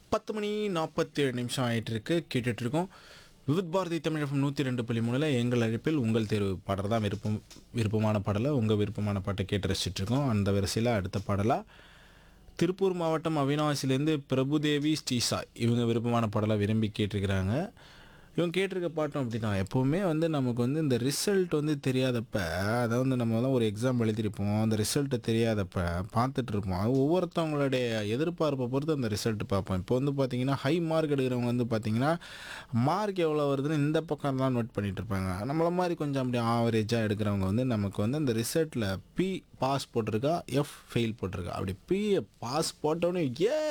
பத்து மணி நாற்பத்தேழு நிமிஷம் ஆயிட்டு இருக்கு கேட்டுட்டு இருக்கோம் விவித் பாரதி தமிழகம் நூற்றி ரெண்டு புள்ளி மூணில் எங்கள் அழைப்பில் உங்கள் தேர்வு பாடல் தான் விருப்பம் விருப்பமான பாடலை உங்கள் விருப்பமான பாட்டை கேட்டு ரசிச்சிட்டு இருக்கோம் அந்த வரிசையில் அடுத்த பாடலாக திருப்பூர் மாவட்டம் அவினாசிலேருந்து பிரபுதேவி ஸ்ரீசா இவங்க விருப்பமான பாடலை விரும்பி கேட்டிருக்கிறாங்க இவங்க கேட்டிருக்க பாட்டம் அப்படின்னா எப்போவுமே வந்து நமக்கு வந்து இந்த ரிசல்ட் வந்து தெரியாதப்ப அதாவது நம்ம தான் ஒரு எக்ஸாம் எழுதிருப்போம் அந்த ரிசல்ட்டு தெரியாதப்ப பார்த்துட்டு இருப்போம் அது ஒவ்வொருத்தவங்களுடைய எதிர்பார்ப்பை பொறுத்து அந்த ரிசல்ட் பார்ப்போம் இப்போ வந்து பார்த்தீங்கன்னா ஹை மார்க் எடுக்கிறவங்க வந்து பார்த்தீங்கன்னா மார்க் எவ்வளோ வருதுன்னு இந்த பக்கம் தான் நோட் பண்ணிட்டு இருப்பாங்க நம்மள மாதிரி கொஞ்சம் அப்படி ஆவரேஜாக எடுக்கிறவங்க வந்து நமக்கு வந்து அந்த ரிசல்ட்டில் பி பாஸ் போட்டிருக்கா எஃப் ஃபெயில் போட்டிருக்கா அப்படி பி பாஸ் போட்டோன்னே ஏ